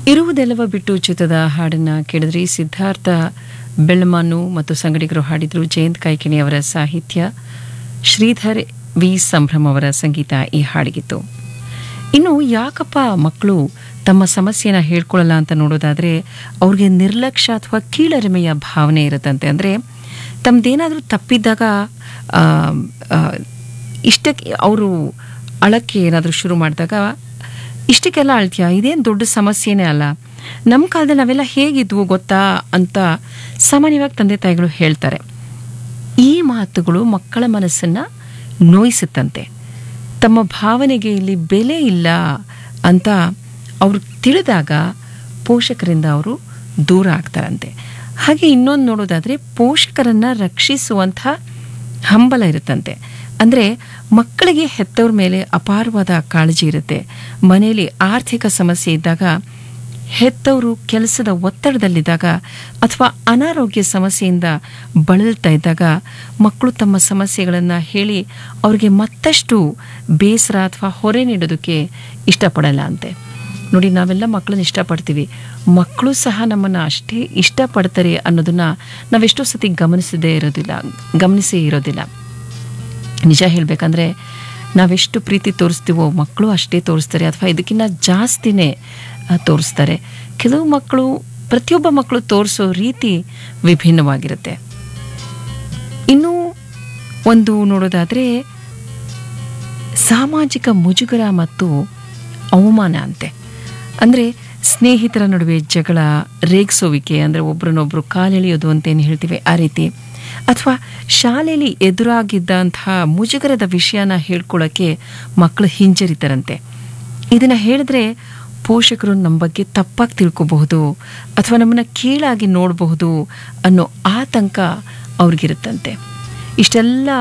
ಇರುವುದೆಲ್ಲವ ಬಿಟ್ಟು ಚಿತ್ರದ ಹಾಡನ್ನ ಕೇಳಿದ್ರಿ ಸಿದ್ಧಾರ್ಥ ಬೆಳ್ಳಮಾನು ಮತ್ತು ಸಂಗಡಿಗರು ಹಾಡಿದ್ರು ಜಯಂತ್ ಕಾಯ್ಕಿಣಿ ಅವರ ಸಾಹಿತ್ಯ ಶ್ರೀಧರ್ ವಿ ಸಂಭ್ರಮ್ ಅವರ ಸಂಗೀತ ಈ ಹಾಡಿಗಿತ್ತು ಇನ್ನು ಯಾಕಪ್ಪ ಮಕ್ಕಳು ತಮ್ಮ ಸಮಸ್ಯೆನ ಹೇಳ್ಕೊಳ್ಳಲ್ಲ ಅಂತ ನೋಡೋದಾದ್ರೆ ಅವ್ರಿಗೆ ನಿರ್ಲಕ್ಷ್ಯ ಅಥವಾ ಕೀಳರಿಮೆಯ ಭಾವನೆ ಇರುತ್ತಂತೆ ಅಂದರೆ ತಮ್ದೇನಾದರೂ ತಪ್ಪಿದ್ದಾಗ ಆ, ಆ, ಇಷ್ಟಕ್ಕೆ ಅವರು ಅಳಕ್ಕೆ ಏನಾದರೂ ಶುರು ಮಾಡಿದಾಗ ಇಷ್ಟಕ್ಕೆಲ್ಲ ಅಳ್ತೀಯ ಇದೇನು ದೊಡ್ಡ ಸಮಸ್ಯೆನೇ ಅಲ್ಲ ನಮ್ಮ ಕಾಲದಲ್ಲಿ ನಾವೆಲ್ಲ ಹೇಗಿದ್ವು ಗೊತ್ತಾ ಅಂತ ಸಾಮಾನ್ಯವಾಗಿ ತಂದೆ ತಾಯಿಗಳು ಹೇಳ್ತಾರೆ ಈ ಮಾತುಗಳು ಮಕ್ಕಳ ಮನಸ್ಸನ್ನ ನೋಯಿಸುತ್ತಂತೆ ತಮ್ಮ ಭಾವನೆಗೆ ಇಲ್ಲಿ ಬೆಲೆ ಇಲ್ಲ ಅಂತ ಅವರು ತಿಳಿದಾಗ ಪೋಷಕರಿಂದ ಅವರು ದೂರ ಆಗ್ತಾರಂತೆ ಹಾಗೆ ಇನ್ನೊಂದು ನೋಡೋದಾದ್ರೆ ಪೋಷಕರನ್ನ ರಕ್ಷಿಸುವಂಥ ಹಂಬಲ ಇರುತ್ತಂತೆ ಅಂದರೆ ಮಕ್ಕಳಿಗೆ ಹೆತ್ತವ್ರ ಮೇಲೆ ಅಪಾರವಾದ ಕಾಳಜಿ ಇರುತ್ತೆ ಮನೆಯಲ್ಲಿ ಆರ್ಥಿಕ ಸಮಸ್ಯೆ ಇದ್ದಾಗ ಹೆತ್ತವರು ಕೆಲಸದ ಒತ್ತಡದಲ್ಲಿದ್ದಾಗ ಅಥವಾ ಅನಾರೋಗ್ಯ ಸಮಸ್ಯೆಯಿಂದ ಬಳಲ್ತಾ ಇದ್ದಾಗ ಮಕ್ಕಳು ತಮ್ಮ ಸಮಸ್ಯೆಗಳನ್ನು ಹೇಳಿ ಅವ್ರಿಗೆ ಮತ್ತಷ್ಟು ಬೇಸರ ಅಥವಾ ಹೊರೆ ನೀಡೋದಕ್ಕೆ ಇಷ್ಟಪಡಲ್ಲ ಅಂತೆ ನೋಡಿ ನಾವೆಲ್ಲ ಮಕ್ಕಳನ್ನ ಇಷ್ಟಪಡ್ತೀವಿ ಮಕ್ಕಳು ಸಹ ನಮ್ಮನ್ನು ಅಷ್ಟೇ ಇಷ್ಟಪಡ್ತಾರೆ ಅನ್ನೋದನ್ನ ನಾವೆಷ್ಟೋ ಸತಿ ಗಮನಿಸದೇ ಇರೋದಿಲ್ಲ ಗಮನಿಸೇ ಇರೋದಿಲ್ಲ ನಿಜ ಹೇಳಬೇಕಂದ್ರೆ ನಾವೆಷ್ಟು ಪ್ರೀತಿ ತೋರಿಸ್ತೀವೋ ಮಕ್ಕಳು ಅಷ್ಟೇ ತೋರಿಸ್ತಾರೆ ಅಥವಾ ಇದಕ್ಕಿಂತ ಜಾಸ್ತಿನೇ ಆ, ತೋರಿಸ್ತಾರೆ ಕೆಲವು ಮಕ್ಕಳು ಪ್ರತಿಯೊಬ್ಬ ಮಕ್ಕಳು ತೋರಿಸೋ ರೀತಿ ವಿಭಿನ್ನವಾಗಿರುತ್ತೆ ಇನ್ನು ಒಂದು ನೋಡೋದಾದರೆ ಸಾಮಾಜಿಕ ಮುಜುಗರ ಮತ್ತು ಅವಮಾನ ಅಂತೆ ಅಂದರೆ ಸ್ನೇಹಿತರ ನಡುವೆ ಜಗಳ ರೇಗಿಸೋವಿಕೆ ಅಂದರೆ ಒಬ್ರನ್ನೊಬ್ರು ಕಾಲೆಳೆಯೋದು ಅಂತೇನು ಹೇಳ್ತೀವಿ ಆ ರೀತಿ ಅಥವಾ ಶಾಲೆಯಲ್ಲಿ ಎದುರಾಗಿದ್ದಂತಹ ಮುಜುಗರದ ವಿಷಯನ ಹೇಳ್ಕೊಳ್ಳೋಕ್ಕೆ ಮಕ್ಕಳು ಹಿಂಜರಿತಾರಂತೆ ಇದನ್ನ ಹೇಳಿದ್ರೆ ಪೋಷಕರು ನಮ್ಮ ಬಗ್ಗೆ ತಪ್ಪಾಗಿ ತಿಳ್ಕೋಬಹುದು ಅಥವಾ ನಮ್ಮನ್ನ ಕೀಳಾಗಿ ನೋಡಬಹುದು ಅನ್ನೋ ಆತಂಕ ಅವ್ರಿಗಿರುತ್ತಂತೆ ಇಷ್ಟೆಲ್ಲ